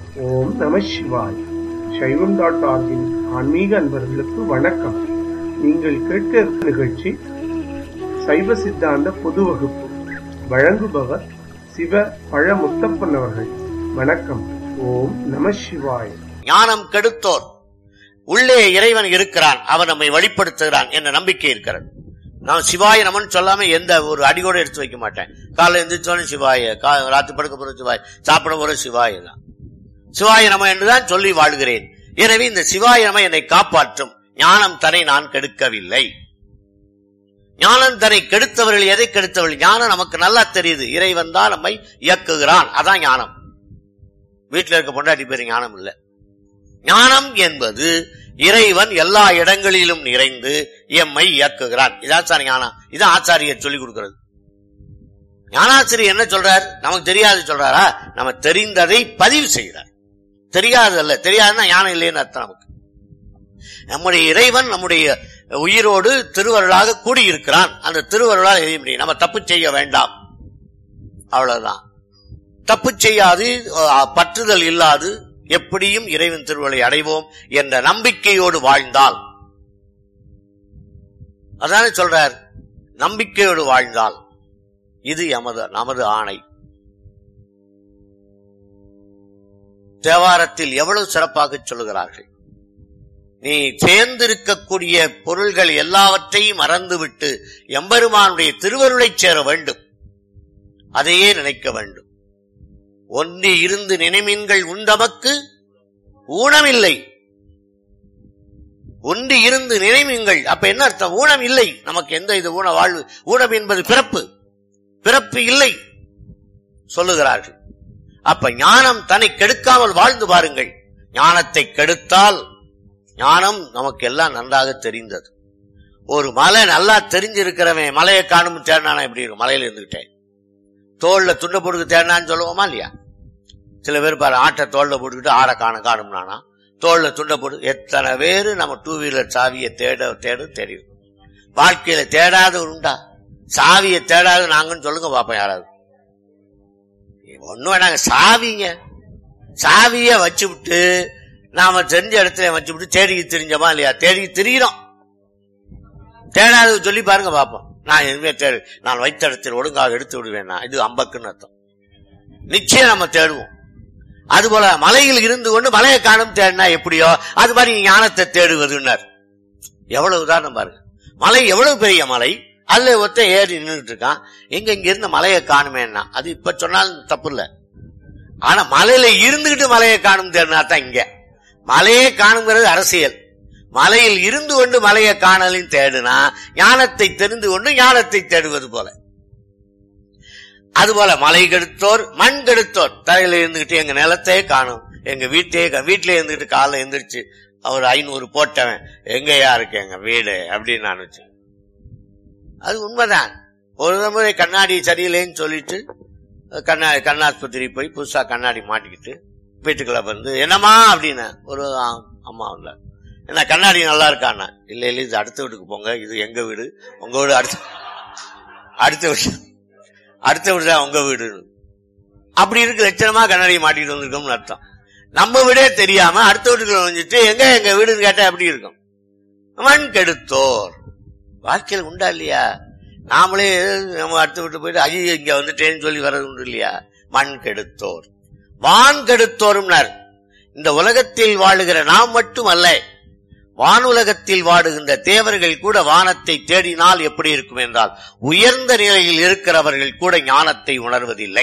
ஓம் நம சிவாய் சைவம் டாட் ஆர்கின் ஆன்மீக அன்பர்களுக்கு வணக்கம் நீங்கள் கேட்க இருக்கும் நிகழ்ச்சி சைவ சித்தாந்த பொது வகுப்பு வழங்குபவர் சிவ பழ முத்தப்பன் அவர்கள் வணக்கம் ஓம் நம சிவாய் ஞானம் கெடுத்தோர் உள்ளே இறைவன் இருக்கிறான் அவன் நம்மை வெளிப்படுத்துகிறான் என்ற நம்பிக்கை இருக்கிறது நான் சிவாய நமன் சொல்லாம எந்த ஒரு அடி கூட எடுத்து வைக்க மாட்டேன் காலைல எந்திரிச்சோன்னு சிவாய கா- ராத்திரி படுக்க போற சிவாய் சாப்பிட போற சிவாய தான் சிவாய நம என்றுதான் சொல்லி வாழ்கிறேன் எனவே இந்த சிவாய நம என்னை காப்பாற்றும் ஞானம் தன்னை நான் கெடுக்கவில்லை ஞானம் தன்னை கெடுத்தவர்கள் எதை கெடுத்தவர்கள் ஞானம் நமக்கு நல்லா தெரியுது இறைவன் தான் நம்மை இயக்குகிறான் அதான் ஞானம் வீட்டுல இருக்க பொண்டாட்டி பேரு ஞானம் இல்ல ஞானம் என்பது இறைவன் எல்லா இடங்களிலும் நிறைந்து எம்மை இயக்குகிறான் இதான் சார் ஞானம் இதான் ஆச்சாரியர் சொல்லிக் கொடுக்கிறது ஞானாசிரியர் என்ன சொல்றார் நமக்கு தெரியாது சொல்றாரா நம்ம தெரிந்ததை பதிவு செய்கிறார் தெரியாதல்ல தெரியாதுன்னா ஞானம் இல்லைன்னு அர்த்தம் நமக்கு நம்முடைய இறைவன் நம்முடைய உயிரோடு திருவருளாக கூடியிருக்கிறான் அந்த திருவருளால் எழுத முடியும் நம்ம தப்பு செய்ய வேண்டாம் அவ்வளவுதான் தப்பு செய்யாது அஹ், பற்றுதல் இல்லாது எப்படியும் இறைவன் திருவருளை அடைவோம் என்ற நம்பிக்கையோடு வாழ்ந்தால் அதானே சொல்றார் நம்பிக்கையோடு வாழ்ந்தால் இது எமது நமது ஆணை தேவாரத்தில் எவ்வளவு சிறப்பாக சொல்லுகிறார்கள் நீ சேர்ந்திருக்கக்கூடிய பொருள்கள் எல்லாவற்றையும் மறந்துவிட்டு எம்பெருமானுடைய திருவருளைச் சேர வேண்டும் அதையே நினைக்க வேண்டும் ஒன்றி இருந்து நினைமீன்கள் உண்டமக்கு ஊனமில்லை ஒன்றி இருந்து நினைமீன்கள் அப்ப என்ன அர்த்தம் ஊனம் இல்லை நமக்கு எந்த இது ஊன வாழ்வு ஊனம் என்பது பிறப்பு பிறப்பு இல்லை சொல்லுகிறார்கள் அப்ப ஞானம் தன்னை கெடுக்காமல் வாழ்ந்து பாருங்கள் ஞானத்தை கெடுத்தால் ஞானம் நமக்கு எல்லாம் நன்றாக தெரிந்தது ஒரு மலை நல்லா தெரிஞ்சிருக்கிறவன் மலையை காணும் தேடினானா எப்படி இருக்கும் மலையில இருந்துகிட்டேன் தோல்ல துண்டை போட்டு தேடினான்னு சொல்லுவோமா இல்லையா சில பேர் பாரு ஆட்டை தோல்ல போட்டுக்கிட்டு ஆடை காண காணும்னானா தோல்ல துண்டை போட்டு எத்தனை பேரு நம்ம டூ வீலர் சாவியை தேட தேட தெரியும் வாழ்க்கையில தேடாத உண்டா சாவியை தேடாத நாங்கன்னு சொல்லுங்க பாப்போம் யாராவது ஒண்ணு வேணாங்க சாவிங்க சாவிய வச்சு விட்டு நாம தெரிஞ்ச இடத்துல வச்சு விட்டு தேடி தெரிஞ்சோமா இல்லையா தேடி திரியிறோம் தேடாதது சொல்லி பாருங்க பாப்போம் நான் எதுவுமே தேடு நான் வைத்த இடத்தில் ஒழுங்காக எடுத்து விடுவேன் நான். இது அம்பக்குன்னு அர்த்தம் நிச்சயம் நம்ம தேடுவோம் அதுபோல மலையில் இருந்து கொண்டு மலையை காணும் தேடினா எப்படியோ அது மாதிரி ஞானத்தை தேடுவதுன்னார் எவ்வளவு உதாரணம் பாருங்க மலை எவ்வளவு பெரிய மலை அதுல ஒருத்த ஏறி நின்றுட்டு இருக்கான் எங்க இங்க இருந்த மலையை காணுமேன்னா அது இப்ப சொன்னாலும் தப்பு இல்ல ஆனா மலையில இருந்துகிட்டு மலையை காணும் தேடினா தான் இங்க மலையே காணுங்கிறது அரசியல் மலையில் இருந்து கொண்டு மலையை காணலின் தேடுனா ஞானத்தை தெரிந்து கொண்டு ஞானத்தை தேடுவது போல அதுபோல மலை கெடுத்தோர் மண் கெடுத்தோர் தலையில இருந்துகிட்டு எங்க நிலத்தையே காணும் எங்க வீட்டையே கா- வீட்டிலே இருந்துகிட்டு காலைல எந்திரிச்சு அவர் ஐநூறு போட்டவன் எங்கயா இருக்கு எங்க வீடு அப்படின்னு நான் வச்சு அது உண்மைதான் ஒரு முறை கண்ணாடி சரியில்லைன்னு சொல்லிட்டு கண்ணாடி கண்ணாஸ்பத்திரி போய் புதுசா கண்ணாடி மாட்டிக்கிட்டு வீட்டுக்குள்ள வந்து என்னம்மா அப்படின்னு ஒரு ஆ- அம்மா இல்ல என்ன கண்ணாடி நல்லா இருக்கான்னா இல்ல இல்ல இது அடுத்த வீட்டுக்கு போங்க இது எங்க வீடு உங்க வீடு அடுத்த அடுத்த வீடு அடுத்த வீடு தான் உங்க வீடு அப்படி இருக்கு லட்சணமா கண்ணாடியை மாட்டிட்டு வந்திருக்கோம்னு அர்த்தம் நம்ம வீடே தெரியாம அடுத்த வீட்டுக்குள்ள வந்துட்டு எங்க எங்க வீடுன்னு கேட்டா எப்படி இருக்கும் மண் கெடுத்தோர் வாழ்க்கையில் உண்டா இல்லையா நாமளே நம்ம அடுத்த வீட்டு போயிட்டு ஐயோ இங்க வந்துட்டேன்னு சொல்லி வர்றது உண்டு இல்லையா மண் கெடுத்தோர் வான் கெடுத்தோரும்னார் இந்த உலகத்தில் வாழுகிற நாம் மட்டும் அல்ல வானுலகத்தில் வாடுகின்ற தேவர்கள் கூட வானத்தை தேடினால் எப்படி இருக்கும் என்றால் உயர்ந்த நிலையில் இருக்கிறவர்கள் கூட ஞானத்தை உணர்வதில்லை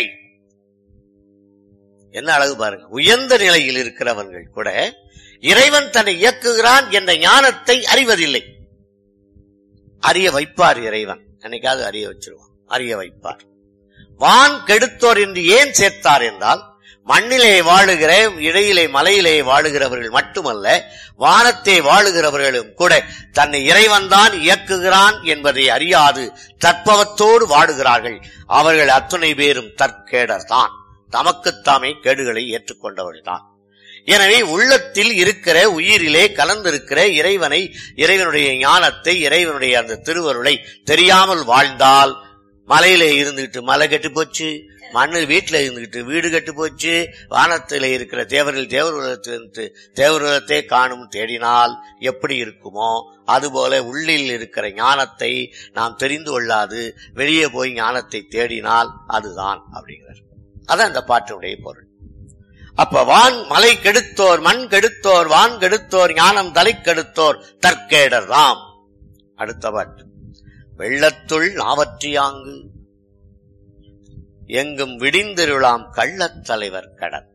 என்ன அழகு பாருங்க உயர்ந்த நிலையில் இருக்கிறவர்கள் கூட இறைவன் தன்னை இயக்குகிறான் என்ற ஞானத்தை அறிவதில்லை அறிய வைப்பார் இறைவன் என்னைக்காவது அறிய வச்சிருவான் அறிய வைப்பார் வான் கெடுத்தோர் என்று ஏன் சேர்த்தார் என்றால் மண்ணிலே வாழுகிற இடையிலே மலையிலே வாழுகிறவர்கள் மட்டுமல்ல வானத்தை வாழுகிறவர்களும் கூட தன்னை இறைவன் தான் இயக்குகிறான் என்பதை அறியாது தற்பவத்தோடு வாடுகிறார்கள் அவர்கள் அத்துணை பேரும் தற்கேடர் தான் தமக்குத்தாமே கேடுகளை ஏற்றுக்கொண்டவர்கள் தான் எனவே உள்ளத்தில் இருக்கிற உயிரிலே கலந்திருக்கிற இறைவனை இறைவனுடைய ஞானத்தை இறைவனுடைய அந்த திருவருளை தெரியாமல் வாழ்ந்தால் மலையில இருந்துகிட்டு மலை கெட்டு போச்சு மண்ணு வீட்டுல இருந்துகிட்டு வீடு கெட்டு போச்சு வானத்தில இருக்கிற தேவர்கள் தேவருலகத்திலிருந்து தேவருலகத்தை காணும் தேடினால் எப்படி இருக்குமோ அதுபோல உள்ளில் இருக்கிற ஞானத்தை நாம் தெரிந்து கொள்ளாது வெளியே போய் ஞானத்தை தேடினால் அதுதான் அப்படிங்கிறார் அதான் அந்த பாட்டினுடைய பொருள் அப்ப வான் மலை கெடுத்தோர் மண் கெடுத்தோர் வான் கெடுத்தோர் ஞானம் தலை கெடுத்தோர் தற்கேடர் ராம் அடுத்த பாட்டு வெள்ளத்துள் நாவற்றியாங்கு எங்கும் விடிந்திருளாம் கள்ளத் தலைவர் கடன்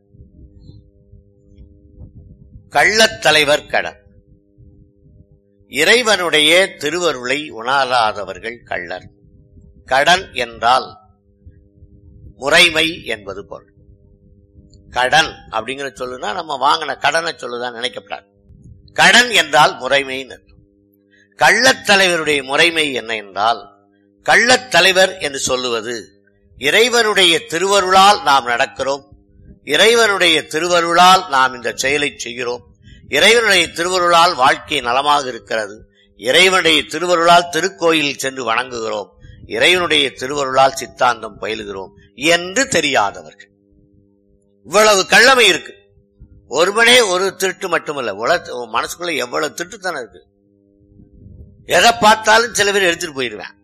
கள்ளத் தலைவர் கடன் இறைவனுடைய திருவருளை உணராதவர்கள் கள்ளர் கடன் என்றால் முறைமை என்பது பொருள் கடன் அப்படிங்கிற சொல்லுனா நம்ம வாங்கின கடனை சொல்லுதான் நினைக்கப்படாது கடன் என்றால் முறைமைன்னு அர்த்தம். கள்ளத் தலைவருடைய முறைமை என்ன என்றால் கள்ளத் தலைவர் என்று சொல்லுவது இறைவனுடைய திருவருளால் நாம் நடக்கிறோம் இறைவனுடைய திருவருளால் நாம் இந்த செயலை செய்கிறோம் இறைவனுடைய திருவருளால் வாழ்க்கை நலமாக இருக்கிறது இறைவனுடைய திருவருளால் திருக்கோயிலில் சென்று வணங்குகிறோம் இறைவனுடைய திருவருளால் சித்தாந்தம் பயிலுகிறோம் என்று தெரியாதவர்கள் இவ்வளவு கள்ளமை இருக்கு ஒருவனே ஒரு திருட்டு மட்டுமல்ல உலக உன் மனசுக்குள்ள எவ்வளவு திருட்டுத்தனம் இருக்கு எதை பார்த்தாலும் சில பேர் எடுத்துட்டு போயிருவேன்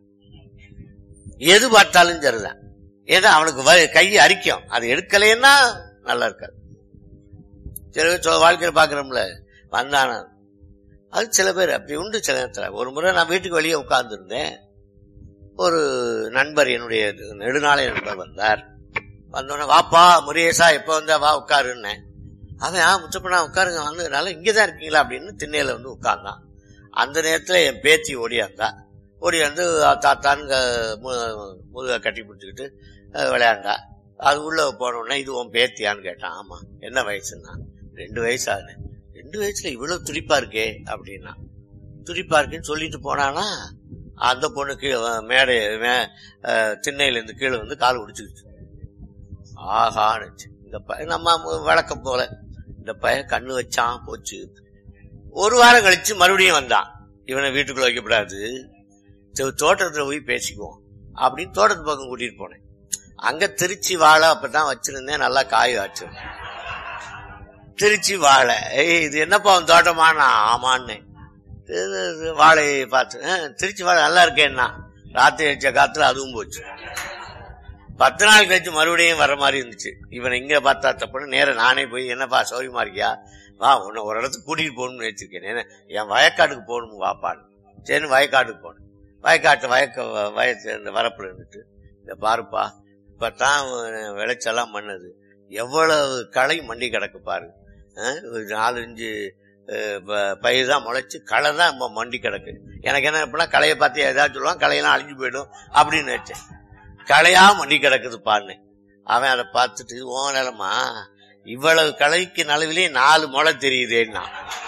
எது பார்த்தாலும் சரிதான் ஏன்னா அவனுக்கு வ- கை அரிக்கும் அது எடுக்கலைன்னா நல்லா இருக்காது சில பேர் சொ- வாழ்க்கையில பாக்குறோம்ல வந்தான அது சில பேர் அப்படி உண்டு சில நேரத்துல ஒரு முறை நான் வீட்டுக்கு வெளியே உட்கார்ந்து இருந்தேன் ஒரு நண்பர் என்னுடைய நெடுநாளைய நண்பர் வந்தார் வந்தோடனே வாப்பா முருகேசா எப்ப வந்தா வா உட்காருன்னேன் அவன் ஆ முச்சப்பண்ணா உட்காருங்க வந்ததுனால இங்கதான் இருக்கீங்களா அப்படின்னு திண்ணையில வந்து உட்கார்ந்தான் அந்த நேரத்துல என் பேத்தி ஓடியாந்தா ஓடியாந்து தாத்தான்னு க- மு- முதுக கட்டி பிடிச்சிக்கிட்டு அஹ், விளையாண்டா அது உள்ள போன உடனே இது உன் பேத்தியான்னு கேட்டான் ஆமா என்ன வயசுன்னா ரெண்டு வயசு ஆகுது ரெண்டு வயசுல இவ்வளவு துடிப்பா இருக்கே அப்படின்னா துடிப்பா இருக்குன்னு சொல்லிட்டு போனானா அந்த பொண்ணு கீழே வ- மேடை மே- அஹ், திண்ணையில இருந்து கீழே வந்து கால் பிடிச்சிக்கிச்சு ஆஹானுச்சு இந்த ப நம்ம மு- வழக்கம் போல இந்த பையன் கண்ணு வச்சான் போச்சு ஒரு வாரம் கழிச்சு மறுபடியும் வந்தான் இவனை வீட்டுக்குள்ள வைக்கப்படாது சரி, தோட்டத்துல போய் பேசிக்குவோம் அப்படின்னு தோட்டத்து பக்கம் கூட்டிட்டு போனேன் அங்க திருச்சி வாழை அப்பதான் வச்சிருந்தேன் நல்லா காய் வச்சிருந்தேன் திருச்சி வாழை ஏய் இது என்னப்பா உன் தோட்டமா நான் ஆமான்னு இது- இது வாழையை பார்த்து "ஆ, திருச்சி வாழை நல்லா இருக்கேன்னா ராத்திரி வச்ச காத்துல அதுவும் போச்சு பத்து நாள் கழிச்சு மறுபடியும் வர மாதிரி இருந்துச்சு இவனை இங்க பார்த்தா தப்புன்னு நேரா நானே போய் என்னப்பா சௌரியமா இருக்கியா வா உன்னை ஒரு இடத்துக்கு கூட்டிட்டு போகணும்னு வச்சிருக்கேன் என்ன, என் வயக்காட்டுக்கு போகணும் வாப்பான்னு சரி வயக்காட்டுக்கு போனேன் வயக்காட்டு வயக்க வயசு இந்த வரப்புல இருந்துட்டு இந்த பாருப்பா இப்பதான் விளைச்செல்லாம் பண்ணது எவ்வளவு களை மண்டி கிடக்கு பாரு அஹ், ஒரு நாலு அஞ்சு அஹ், ப- பயிர் தான் முளைச்சு களை தான் இப்ப மண்டி கிடக்கு எனக்கு என்ன எப்படின்னா களையை பார்த்து ஏதாவது சொல்லுவான் களையெல்லாம் அழிஞ்சு போயிடும் அப்படின்னு வச்சேன் களையா மண்டி கிடக்குது பாருன்னு அவன் அதை பார்த்துட்டு ஓ நிலமா இவ்வளவு களைக்கு நடுவிலே நாலு முளை தெரியுதேன்னா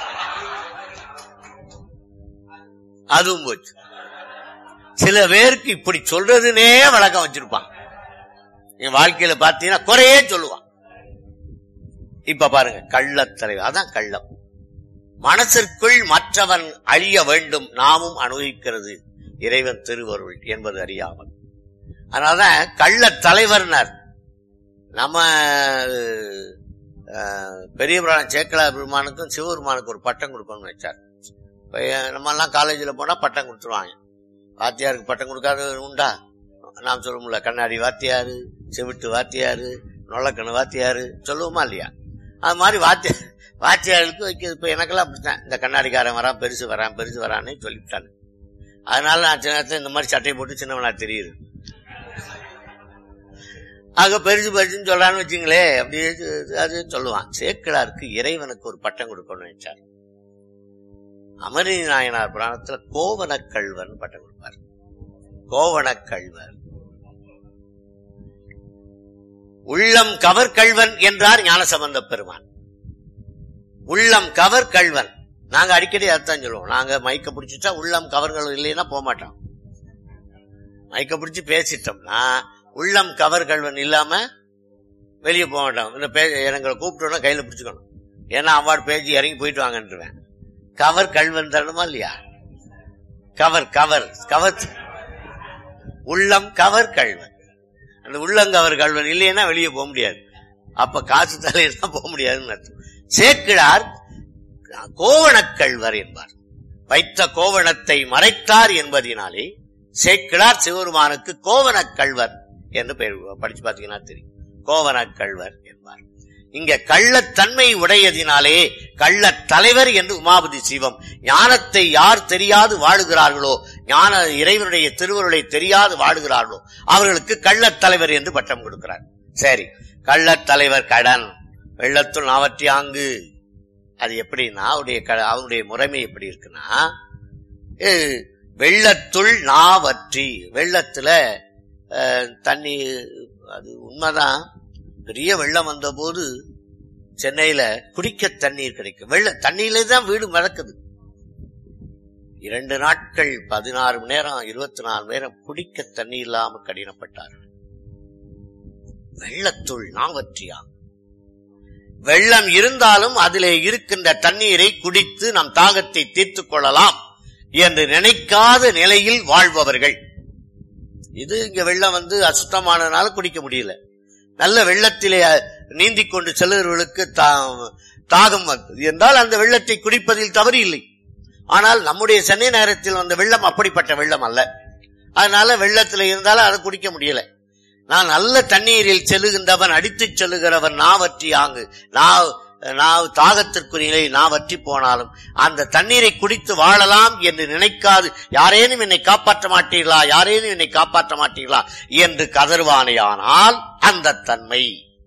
அதுவும் போச்சு சில பேருக்கு இப்படி சொல்றதுனே வழக்கம் வச்சிருப்பான் என் வாழ்க்கையில பாத்தீங்கன்னா குறையே சொல்லுவான் இப்ப பாருங்க கள்ளத்தலைவர் அதான் கள்ளம் மனசிற்குள் மற்றவன் அழிய வேண்டும் நாமும் அனுபவிக்கிறது இறைவன் திருவருள் என்பது அறியாமல் அதனாலதான் கள்ள தலைவர்னார் நம்ம அஹ், பெரிய புராணம் சேக்கலா பெருமானுக்கும் சிவபெருமானுக்கு ஒரு பட்டம் கொடுக்கணும்னு வச்சார் இப்ப நம்ம எல்லாம் காலேஜில் போனா பட்டம் கொடுத்துருவாங்க வாத்தியாருக்கு பட்டம் கொடுக்காத உண்டா நாம் சொல்லுவோம்ல கண்ணாடி வாத்தியாரு செவிட்டு வாத்தியாரு நொல்லக்கண்ணு வாத்தியாரு சொல்லுவோமா இல்லையா அது மாதிரி வாத்திய வாத்தியாருக்கு வைக்கிறது இப்ப எனக்கெல்லாம் அப்படித்தான் இந்த கண்ணாடிக்காரன் வரான் பெருசு வரான் பெருசு வரான்னு சொல்லிவிட்டாங்க அதனால நான் சின்ன நேரத்துல இந்த மாதிரி சட்டையை போட்டு சின்னவனா தெரியுது ஆக பெருசு பெருசுன்னு சொல்றான்னு வச்சுங்களே அப்படியே இது- அது சொல்லுவான் சேக்கிழாருக்கு இறைவனுக்கு ஒரு பட்டம் கொடுக்கணும்னு வச்சார் அமரி நாயனார் புராணத்துல கோவணக் கள்வன் பட்டம் கொடுப்பார் கோவணக் கள்வர் உள்ளம் கவர் கள்வன் என்றார் ஞானசம்பந்த பெருமான் உள்ளம் கவர் கள்வன் நாங்க அடிக்கடி அதான் சொல்லுவோம் நாங்க மைக்க பிடிச்சிட்டா உள்ளம் கவர்கள் இல்லைன்னா போக மாட்டோம் மைக்க பிடிச்சு பேசிட்டோம்னா உள்ளம் கவர் கள்வன் இல்லாம வெளியே போக மாட்டோம் இந்த பே எங்களை கூப்பிட்டோம்னா கையில பிடிச்சுக்கணும் ஏன்னா அவார்டு பேஜ் இறங்கி போயிட்டு வாங்கன்றுவேன் கவர் கள்வன் தரணுமா இல்லையா கவர் கவர் கவர் உள்ளம் கவர் கள்வன் அந்த உள்ளங்கவர் கள்வன் இல்லைன்னா வெளியே போக முடியாது அப்ப காசு தலையில போக முடியாதுன்னு அர்த்தம் சேக்கிழார் கோவணக்கள்வர் என்பார் வைத்த கோவணத்தை மறைத்தார் என்பதினாலே சேக்கிழார் சிவருமானுக்கு கோவணக்கள்வர் என்று பெயர் படிச்சு பாத்தீங்கன்னா தெரியும் கோவணக்கள்வர் என்பார் இங்க கள்ளத்தன்மை உடையதினாலே கள்ளத் தலைவர் என்று உமாபதி சிவம் ஞானத்தை யார் தெரியாது வாழுகிறார்களோ ஞான இறைவனுடைய திருவருளை தெரியாது வாழுகிறார்களோ அவர்களுக்கு கள்ளத் தலைவர் என்று பட்டம் கொடுக்கிறார் சரி கள்ளத் தலைவர் கடன் வெள்ளத்துள் நாவற்றியாங்கு அது எப்படின்னா அவருடைய க- அவருடைய முறைமை எப்படி இருக்குன்னா அஹ், வெள்ளத்துள் நாவற்றி வெள்ளத்துல அஹ், தண்ணி அது உண்மைதான் பெரிய வெள்ளம் வந்த போது சென்னையில குடிக்க தண்ணீர் கிடைக்கும் வெள்ள தண்ணியிலே தான் வீடு மிதக்குது இரண்டு நாட்கள் பதினாறு மணி நேரம் இருபத்தி நாலு மணி நேரம் குடிக்க தண்ணி இல்லாம கடினப்பட்டார்கள் வெள்ளத்துள் நாவற்றியா வெள்ளம் இருந்தாலும் அதிலே இருக்கின்ற தண்ணீரை குடித்து நம் தாகத்தை தீர்த்துக் கொள்ளலாம் என்று நினைக்காத நிலையில் வாழ்பவர்கள் இது இங்க வெள்ளம் வந்து அசுத்தமானதுனால குடிக்க முடியல நல்ல வெள்ளத்திலே நீந்திக் கொண்டு செல்லுகிறவர்களுக்கு தா- தாகம் வந்தது என்றால் அந்த வெள்ளத்தை குடிப்பதில் தவறு இல்லை ஆனால் நம்முடைய சென்னை நேரத்தில் வந்த வெள்ளம் அப்படிப்பட்ட வெள்ளம் அல்ல அதனால வெள்ளத்துல இருந்தாலும் அதை குடிக்க முடியல நான் நல்ல தண்ணீரில் செல்லுகின்றவன் அடித்துச் செல்லுகிறவன் நாவற்றி ஆங்கு நான் நான் தாகத்திற்குரிய நிலை நான் வற்றி போனாலும் அந்த தண்ணீரை குடித்து வாழலாம் என்று நினைக்காது யாரேனும் என்னை காப்பாற்ற மாட்டீர்களா யாரேனும் என்னை காப்பாற்ற மாட்டீர்களா என்று கதறுவானேயானால் அந்த தன்மை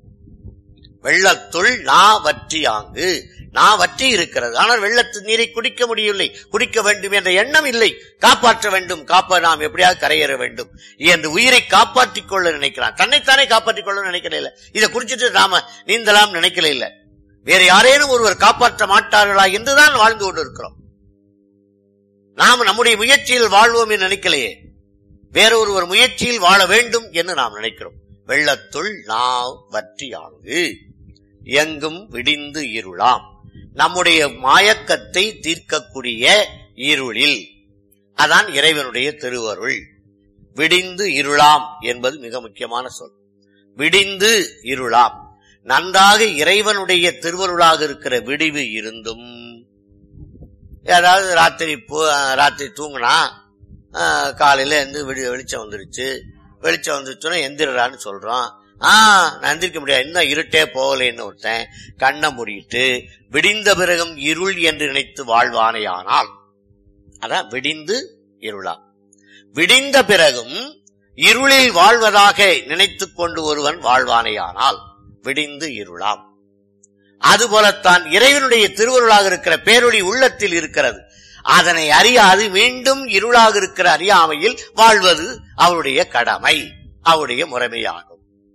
வெள்ளத்துள் நா வற்றியாங்கு நான் வற்றி இருக்கிறது ஆனால் வெள்ளத்து நீரை குடிக்க முடியவில்லை குடிக்க வேண்டும் என்ற எண்ணம் இல்லை காப்பாற்ற வேண்டும் காப்ப நாம் எப்படியாவது கரையேற வேண்டும் என்று உயிரை காப்பாற்றிக் கொள்ள நினைக்கிறான் தன்னைத்தானே காப்பாற்றிக் கொள்ள நினைக்கல இல்ல இதை குடிச்சிட்டு நாம நீந்தலாம் நினைக்கல இல்ல வேற யாரேனும் ஒருவர் காப்பாற்ற மாட்டார்களா என்றுதான் வாழ்ந்து கொண்டு இருக்கிறோம் நாம் நம்முடைய முயற்சியில் வாழ்வோம் என்று நினைக்கலையே வேற ஒருவர் முயற்சியில் வாழ வேண்டும் என்று நாம் நினைக்கிறோம் வெள்ளத்துள் நாம் வற்றியாங்கு எங்கும் விடிந்து இருளாம் நம்முடைய மாயக்கத்தை தீர்க்கக்கூடிய இருளில் அதான் இறைவனுடைய திருவருள் விடிந்து இருளாம் என்பது மிக முக்கியமான சொல் விடிந்து இருளாம் நன்றாக இறைவனுடைய திருவருளாக இருக்கிற விடிவு இருந்தும் ஏதாவது ராத்திரி போ- ராத்திரி தூங்குனா ஆஹ், காலையில இருந்து விடி வெளிச்சம் வந்துருச்சு வெளிச்சம் வந்துருச்சுன்னா எந்திரடான்னு சொல்றோம் ஆ நான் எந்திரிக்க முடியாது இன்னும் இருட்டே போகலைன்னு ஒருத்தன் கண்ணை மூடிட்டு விடிந்த பிறகும் இருள் என்று நினைத்து வாழ்வானேயானால் அதான் விடிந்து இருளா விடிந்த பிறகும் இருளில் வாழ்வதாக நினைத்துக் கொண்டு ஒருவன் வாழ்வானேயானால் விடிந்து இருளாம் அதுபோலத்தான் இறைவனுடைய திருவருளாக இருக்கிற பேரொளி உள்ளத்தில் இருக்கிறது அதனை அறியாது மீண்டும் இருளாக இருக்கிற அறியாமையில் வாழ்வது அவருடைய கடமை அவருடைய முறைமையாகும்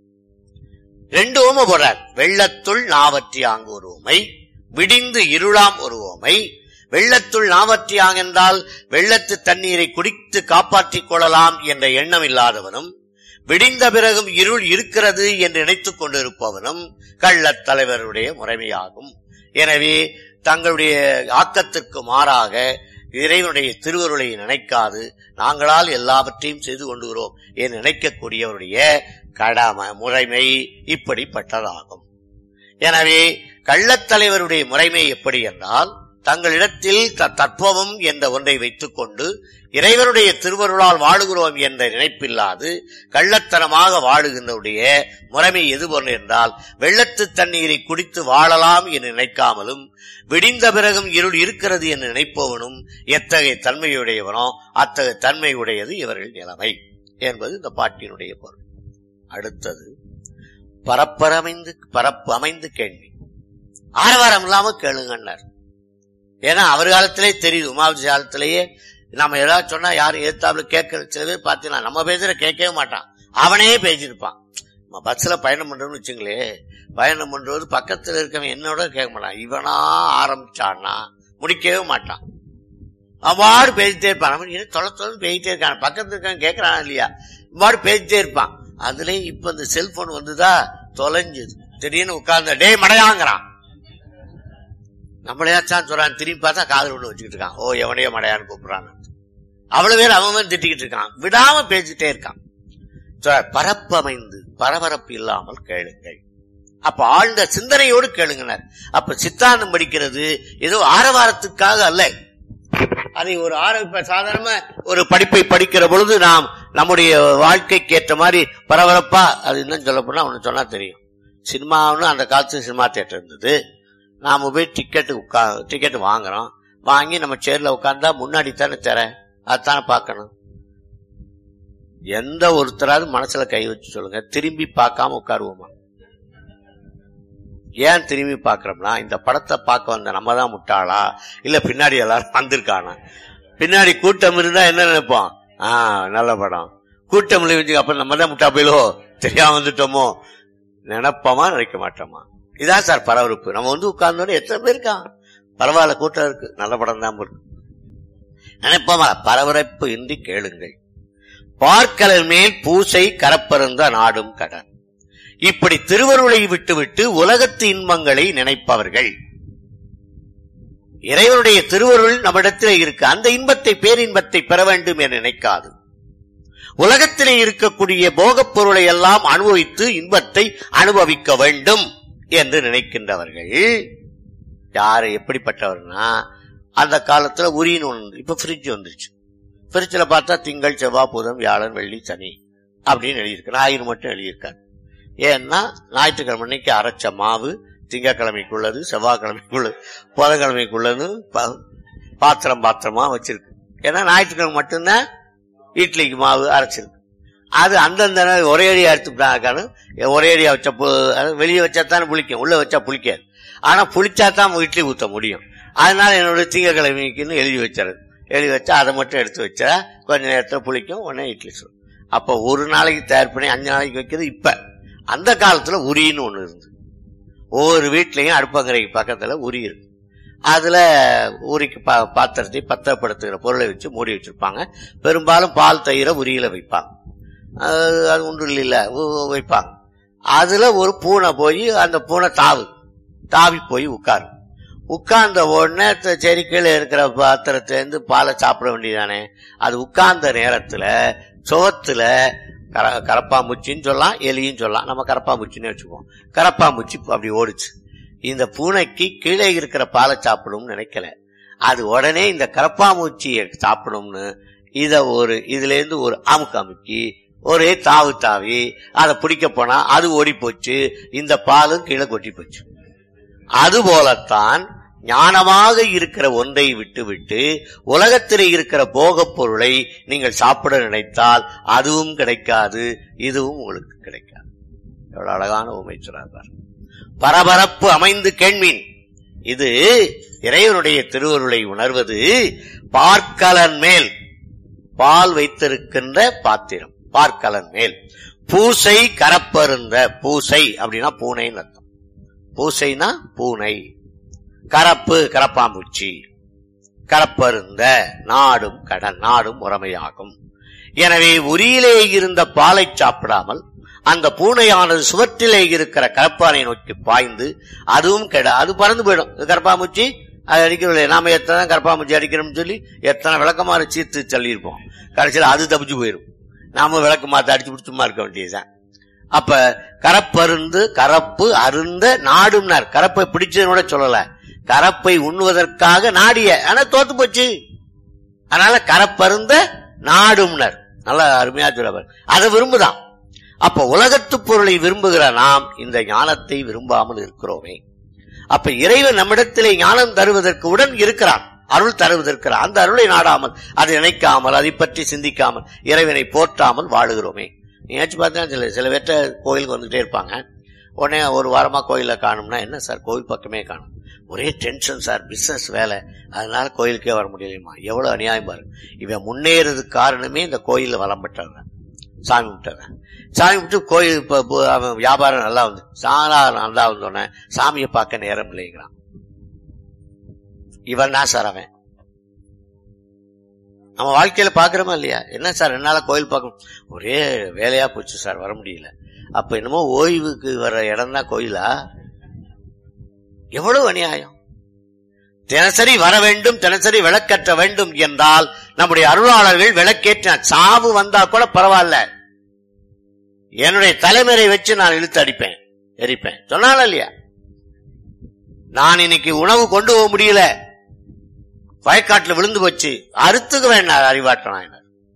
ரெண்டு ஓம போறார் வெள்ளத்துள் நாவற்றியாங்கு ஒரு ஓமை விடிந்து இருளாம் ஒரு ஓமை வெள்ளத்துள் நாவற்றியாங் என்றால் வெள்ளத்து தண்ணீரை குடித்து காப்பாற்றிக் கொள்ளலாம் என்ற எண்ணம் இல்லாதவனும் விடிந்த பிறகும் இருள் இருக்கிறது என்று நினைத்துக் கொண்டிருப்பவனும் கள்ளத் தலைவருடைய முறைமையாகும் எனவே தங்களுடைய ஆக்கத்திற்கு மாறாக இறைவனுடைய திருவருளை நினைக்காது நாங்களால் எல்லாவற்றையும் செய்து கொண்டுகிறோம் என்று நினைக்கக்கூடியவருடைய கடமை முறைமை இப்படிப்பட்டதாகும் எனவே கள்ளத்தலைவருடைய முறைமை எப்படி என்றால் தங்களிடத்தில் த- தத்துவம் என்ற ஒன்றை வைத்துக் கொண்டு இறைவனுடைய திருவருளால் வாழுகிறோம் என்ற நினைப்பில்லாது கள்ளத்தனமாக வாழுகின்றவுடைய முறைமை எது போன்று என்றால் வெள்ளத்து தண்ணீரை குடித்து வாழலாம் என்று நினைக்காமலும் விடிந்த பிறகும் இருள் இருக்கிறது என்று நினைப்பவனும் எத்தகைய தன்மையுடையவனோ அத்தகைய தன்மையுடையது இவர்கள் நிலைமை என்பது இந்த பாட்டினுடைய பொருள் அடுத்தது பரப்பரமைந்து பரப்பு அமைந்து கேள்வி ஆரவாரம் இல்லாம கேளுங்கன்னார் ஏன்னா அவர் காலத்திலே தெரியுது உமாவதி காலத்திலேயே நம்ம ஏதாவது சொன்னா யாரும் ஏத்தாப்புல கேட்க சில பேர் பாத்தீங்கன்னா நம்ம பேசுற கேட்கவே மாட்டான் அவனே பேசியிருப்பான் நம்ம பஸ்ல பயணம் பண்றோம்னு வச்சுங்களே பயணம் பண்றது பக்கத்துல இருக்கவன் என்னோட கேட்க மாட்டான் இவனா ஆரம்பிச்சான்னா முடிக்கவே மாட்டான் அவ்வாறு பேசிட்டே இருப்பான் நம்ம என்ன தொலை தொலை பேசிட்டே இருக்கான் பக்கத்துல இருக்கான் கேட்கறான் இல்லையா இவ்வாறு பேசிட்டே இருப்பான் அதுலயும் இப்ப இந்த செல்போன் வந்துதா தொலைஞ்சது திடீர்னு உட்கார்ந்த டேய் மடையாங்கிறான் நம்மளையாச்சான் சொல்றான் திரும்பி பார்த்தா காதல் ஒண்ணு வச்சுக்கிட்டு இருக்கான் ஓ எவனையோ மடையான்னு கூப்பிடுறான் அவ்வளவு பேர் அவன் அவன் திட்டிக்கிட்டு இருக்கான் விடாம பேசிட்டே இருக்கான் சொல்றார், பரப்பமைந்து பரபரப்பு இல்லாமல் கேளுங்கள் அப்ப ஆழ்ந்த சிந்தனையோடு கேளுங்கனர் அப்ப சித்தாந்தம் படிக்கிறது ஏதோ ஆரவாரத்துக்காக அல்ல அதை ஒரு ஆர இப்ப சாதாரண ஒரு படிப்பை படிக்கிற பொழுது நாம் நம்முடைய வாழ்க்கைக்கு ஏற்ற மாதிரி பரபரப்பா அது இன்னும் சொல்ல போனா ஒண்ணு சொன்னா தெரியும் சினிமான்னு அந்த காலத்து சினிமா தியேட்டர் இருந்தது நாம போய் டிக்கெட் உட்கா டிக்கெட் வாங்குறோம் வாங்கி நம்ம சேர்ல உட்கார்ந்தா முன்னாடி தானே தர அதானே பார்க்கணும் எந்த ஒருத்தராவது மனசுல கை வச்சு சொல்லுங்க திரும்பி பார்க்காம உட்காருவோமா ஏன் திரும்பி பார்க்கறோம்னா இந்த படத்தை பார்க்க வந்த நம்ம தான் முட்டாளா இல்ல பின்னாடி எல்லாரும் வந்திருக்கானா பின்னாடி கூட்டம் இருந்தா என்ன நினைப்போம் ஆ நல்ல படம் கூட்டம் இல்லை அப்ப நம்ம தான் முட்டா போயிலோ தெரியாம வந்துட்டோமோ நினைப்போமா நினைக்க மாட்டோமா இதான் சார் பரபரப்பு நம்ம வந்து உட்கார்ந்தோட எத்தனை பேர் இருக்கான் பரவாயில்ல கூட்டம் இருக்கு நல்ல படம் தான் இருக்கு நினைப்போமா பரபரப்பு இன்றி கேளுங்கள் பார்க்கலன் மேல் பூசை கரப்பருந்த நாடும் கடன் இப்படி திருவருளை விட்டுவிட்டு உலகத்து இன்பங்களை நினைப்பவர்கள் இறைவனுடைய திருவருள் நம்மிடத்தில் இருக்கு அந்த இன்பத்தை பேரின்பத்தை பெற வேண்டும் என நினைக்காது உலகத்திலே இருக்கக்கூடிய போகப் பொருளை எல்லாம் அனுபவித்து இன்பத்தை அனுபவிக்க வேண்டும் என்று நினைக்கின்றவர்கள் யாரு எப்படிப்பட்டவர்னா அந்த காலத்துல உரின்னு ஒண்ணு இப்ப ஃப்ரிட்ஜ் வந்துருச்சு ஃப்ரிட்ஜில் பார்த்தா திங்கள் செவ்வாய் புதன் வியாழன் வெள்ளி சனி அப்படின்னு எழுதியிருக்கு ஞாயிறு மட்டும் எழுதியிருக்காரு ஏன்னா ஞாயிற்றுக்கிழமை அன்னைக்கு அரைச்ச மாவு திங்கக்கிழமைக்குள்ளது செவ்வாய்க்கிழமைக்குள்ளது புதன்கிழமைக்குள்ளது பா- பாத்திரம் பாத்திரமா வச்சிருக்கு ஏன்னா ஞாயிற்றுக்கிழமை மட்டும்தான் இட்லிக்கு மாவு அரைச்சிருக்கு அது அந்தந்த நாள் ஒரே அடியா எடுத்துட்டாக்கானு ஒரே அடியா வச்சா பு- அது வெளியே வச்சா தானே புளிக்கும் உள்ள வச்சா புளிக்காது ஆனா புளிச்சா தான் இட்லி ஊத்த முடியும் அதனால என்னோட திங்கக்கிழமைக்குன்னு எழுதி வச்சிருது எழுதி வச்சா அதை மட்டும் எடுத்து வச்சா கொஞ்ச நேரத்துல புளிக்கும் உடனே இட்லி சுடும் அப்ப ஒரு நாளைக்கு தயார் பண்ணி அஞ்சு நாளைக்கு வைக்கிறது இப்ப அந்த காலத்துல உரின்னு ஒண்ணு இருந்தது ஒவ்வொரு வீட்லயும் அடுப்பங்கரைக்கு பக்கத்துல உரி இருக்கு அதுல உரிக்கு பா- பாத்திரத்தை பத்திரப்படுத்துகிற பொருளை வச்சு மூடி வச்சிருப்பாங்க பெரும்பாலும் பால் தயிரை உரியில வைப்பாங்க அது அது ஒன்றும் இல்ல வைப்பாங்க அதுல ஒரு பூனை போய் அந்த பூனை தாவு தாவி போய் உட்காரும் உட்கார்ந்த உடனே த- சரி கீழே இருக்கிற பாத்திரத்திலேருந்து பாலை சாப்பிட வேண்டியதானே அது உட்கார்ந்த நேரத்துல சுவத்துல கர கரப்பாம்பூச்சின்னு சொல்லலாம் எலியும் சொல்லலாம் நம்ம கரப்பாம்பூச்சின்னு வச்சுக்குவோம் கரப்பாம்பூச்சி அப்படி ஓடுச்சு இந்த பூனைக்கு கீழே இருக்கிற பாலை சாப்பிடணும்னு நினைக்கல அது உடனே இந்த கரப்பாம்பூச்சியை சாப்பிடணும்னு இத ஒரு இதுல இருந்து ஒரு அமுக்கு அமுக்கி ஒரே தாவு தாவி அதை பிடிக்க போனா அது ஓடி போச்சு இந்த பாலும் கீழே கொட்டி போச்சு அதுபோலத்தான் ஞானமாக இருக்கிற ஒன்றை விட்டுவிட்டு உலகத்திலே இருக்கிற போகப் பொருளை நீங்கள் சாப்பிட நினைத்தால் அதுவும் கிடைக்காது இதுவும் உங்களுக்கு கிடைக்காது எவ்வளவு அழகான உண்மை சொல்றார் பரபரப்பு அமைந்து கேள்மீன் இது இறைவனுடைய திருவருளை உணர்வது பார்க்கலன் மேல் பால் வைத்திருக்கின்ற பாத்திரம் பார்க்கலன் மேல் பூசை கரப்பருந்த பூசை அப்படின்னா பூனைன்னு அர்த்தம் பூசைனா பூனை கரப்பு கரப்பாம்பூச்சி கரப்பருந்த நாடும் கடன் நாடும் முறைமையாகும் எனவே உரியிலே இருந்த பாலை சாப்பிடாமல் அந்த பூனையானது சுவற்றிலே இருக்கிற கரப்பானை நோக்கி பாய்ந்து அதுவும் கெட அது பறந்து போயிடும் இது கரப்பாம்பூச்சி அது அடிக்கிறோம் நாம எத்தனை கரப்பாம்பூச்சி அடிக்கிறோம்னு சொல்லி எத்தனை விளக்கமாறு சீர்த்து தள்ளியிருப்போம் கடைசியில் அது தப்பிச்சு போயிடும் நாம விளக்கு மாத்த அடிச்சு பிடிச்சுமா இருக்க வேண்டியதுதான் அப்ப கரப்பருந்து கரப்பு அருந்த நாடும்னார் கரப்பை பிடிச்சதுன்னு சொல்லல கரப்பை உண்ணுவதற்காக நாடிய ஆனா தோத்து போச்சு அதனால கரப்பருந்த நாடும்னர் நல்லா அருமையா சொல்லுவார் அதை விரும்புதான் அப்ப உலகத்து பொருளை விரும்புகிற நாம் இந்த ஞானத்தை விரும்பாமல் இருக்கிறோமே அப்ப இறைவன் நம்மிடத்திலே ஞானம் தருவதற்கு உடன் இருக்கிறான் அருள் தருவதற்கிறான் அந்த அருளை நாடாமல் அதை நினைக்காமல் அதை பற்றி சிந்திக்காமல் இறைவனை போற்றாமல் வாழுகிறோமே நீயாச்சும் பார்த்தா சில சில பேர்ட்ட கோயிலுக்கு வந்துட்டே இருப்பாங்க உடனே ஒரு வாரமா கோயில காணும்னா என்ன சார் கோயில் பக்கமே காணும் ஒரே டென்ஷன் சார் பிசினஸ் வேலை அதனால கோயிலுக்கே வர முடியலையுமா எவ்வளவு அநியாயம் பாரு இவன் முன்னேறதுக்கு காரணமே இந்த கோயில்ல வளம் பெற்றவன் சாமி விட்டவன் சாமி விட்டு கோயில் இப்ப பு- அவன் வியாபாரம் நல்லா வந்து சாரா நல்லா வந்தோடனே சாமியை பார்க்க நேரம் இல்லைங்கிறான் இவன் தான் சார் அவன் நம்ம வாழ்க்கையில பாக்குறோமா இல்லையா என்ன சார் என்னால கோயில் பார்க்கணும் ஒரே வேலையா போச்சு சார் வர முடியல அப்ப என்னமோ ஓய்வுக்கு வர இடம் தான் கோயிலா எவ்வளவு அநியாயம் தினசரி வர வேண்டும் தினசரி விளக்கற்ற வேண்டும் என்றால் நம்முடைய அருளாளர்கள் விளக்கேற்ற சாவு வந்தா கூட பரவாயில்ல என்னுடைய தலைமுறை வச்சு நான் இழுத்து அடிப்பேன் எரிப்பேன் சொன்னால இல்லையா நான் இன்னைக்கு உணவு கொண்டு போக முடியல வயக்காட்டுல விழுந்து போச்சு அறுத்துக்கு வேண்டாம் அறிவாற்றலாம்